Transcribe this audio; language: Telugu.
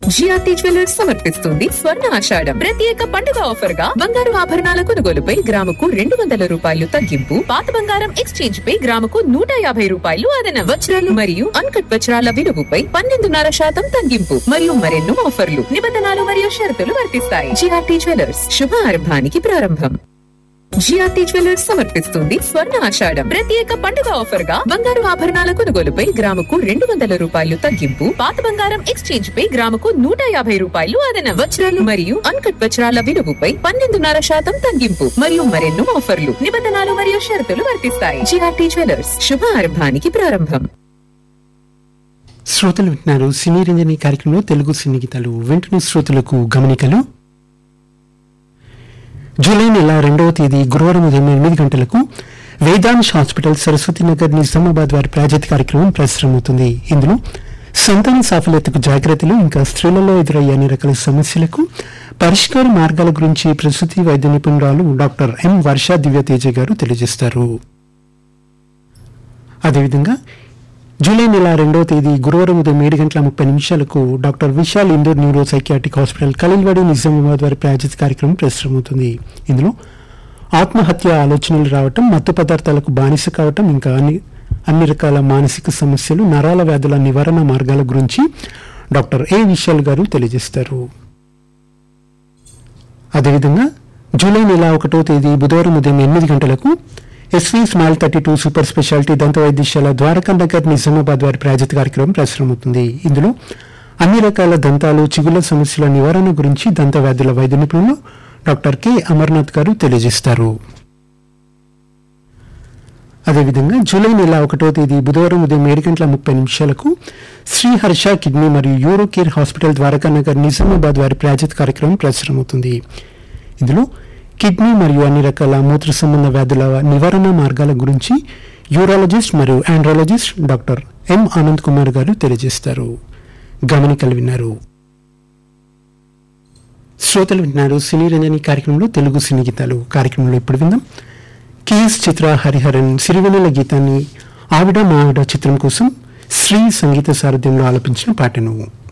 జిఆర్టీ జ్యువెలర్స్ సమర్పిస్తుంది స్వర్ణ ఆషాఢం ప్రత్యేక పండుగ ఆఫర్ గా బంగారు ఆభరణాల కొనుగోలుపై గ్రాముకు రెండు వందల రూపాయలు తగ్గింపు పాత బంగారం ఎక్స్చేంజ్ పై గ్రాముకు నూట యాభై రూపాయలు అదన వజ్రాలు మరియు అన్కట్ వజ్రాల విలువపై పన్నెండున్నర శాతం తగ్గింపు మరియు మరెన్నో ఆఫర్లు నిబంధనలు మరియు షరతులు వర్తిస్తాయి జిఆర్టీ జ్యువెలర్స్ శుభారంభానికి ప్రారంభం జిఆర్టీ జ్యువెలర్స్ సమర్పిస్తుంది స్వర్ణ ఆషాఢం ప్రత్యేక పండుగ ఆఫర్ గా బంగారు ఆభరణాల కొనుగోలుపై గ్రాముకు రెండు వందల రూపాయలు తగ్గింపు పాత బంగారం ఎక్స్చేంజ్ పై గ్రాముకు నూట యాభై రూపాయలు అదన వజ్రాలు మరియు అన్కట్ వజ్రాల విలువపై పన్నెండున్నర శాతం తగ్గింపు మరియు మరెన్నో ఆఫర్లు నిబంధనలు మరియు షరతులు వర్తిస్తాయి జిఆర్టీ జ్యువెలర్స్ శుభారంభానికి ప్రారంభం శ్రోతలు వింటున్నారు సినీ రంజని కార్యక్రమంలో తెలుగు సినీ గీతాలు వెంటనే శ్రోతలకు గమనికలు జూలై నెల రెండవ తేదీ గురువారం ఉదయం ఎనిమిది గంటలకు వేదాంశ్ హాస్పిటల్ సరస్వతి నగర్ నిజామాబాద్ వారి ప్రాజెక్ట్ కార్యక్రమం ప్రసారమవుతుంది ఇందులో సంతాన సాఫల్యతకు జాగ్రత్తలు ఇంకా స్త్రీలలో ఎదురయ్యే అన్ని రకాల సమస్యలకు పరిష్కార మార్గాల గురించి ప్రసూతి వైద్య నిపుణురాలు డాక్టర్ ఎం వర్ష దివ్యతేజ గారు తెలియజేస్తారు అదేవిధంగా జూలై నెల రెండవ తేదీ గురువారం ఉదయం ఏడు గంటల ముప్పై నిమిషాలకు doctor Vishal Indur neuro psychiatric hospital Khaleelwadi Nizamabad వారి ప్రాయోజిత కార్యక్రమం ప్రసారమవుతుంది ఇందులో ఆత్మహత్య ఆలోచనలు రావటం మత్తు పదార్థాలకు బానిస కావటం ఇంకా అన్ని అన్ని రకాల మానసిక సమస్యలు నరాల వ్యాధుల నివారణ మార్గాల గురించి డాక్టర్ ఏ విశాల్ గారు తెలియజేస్తారు అదేవిధంగా జూలై నెల ఒకటో తేదీ బుధవారం ఉదయం ఎనిమిది గంటలకు SV small thirty two super speciality దంత వైద్యశాల ద్వారకా నగర్ నిజామాబాద్ వారి ప్రాజెక్ట్ కార్యక్రమం ప్రసారమవుతుంది ఇందులో అన్ని రకాల దంతాలు చిగుల సమస్యల నివారణ గురించి దంత వ్యాధుల వైద్య నిపుణులు డాక్టర్ కె అమర్నాథ్ గారు తెలియజేస్తారు అదేవిధంగా జూలై నెల ఒకటో తేదీ బుధవారం ఉదయం ఏడు గంటల ముప్పై నిమిషాలకు శ్రీ హర్ష కిడ్నీ మరియు uro care hospital Dwaraka Nagar Nizamabad వారి ప్రాజెక్ట్ కార్యక్రమం ప్రసారమవుతుంది ఇందులో కిడ్నీ మరియు అన్ని రకాల మూత్ర సంబంధ వ్యాధుల నివారణ మార్గాల గురించి యూరాలజిస్ట్ మరియు andrologist doctor M Anand Kumar garu తెలియజేస్తారు గమనికలు విన్నారు శ్రోతలు విన్నారు సినీ రంజని కార్యక్రమంలో తెలుగు సినీ గీతాలు కార్యక్రమంలో ఇప్పుడు విందాం కేఎస్ చిత్ర హరిహరన్ సిరివెన్నెల గీతాన్ని ఆవిడ మావిడ చిత్రం కోసం శ్రీ సంగీత సారథ్యంలో ఆలపించిన పాటను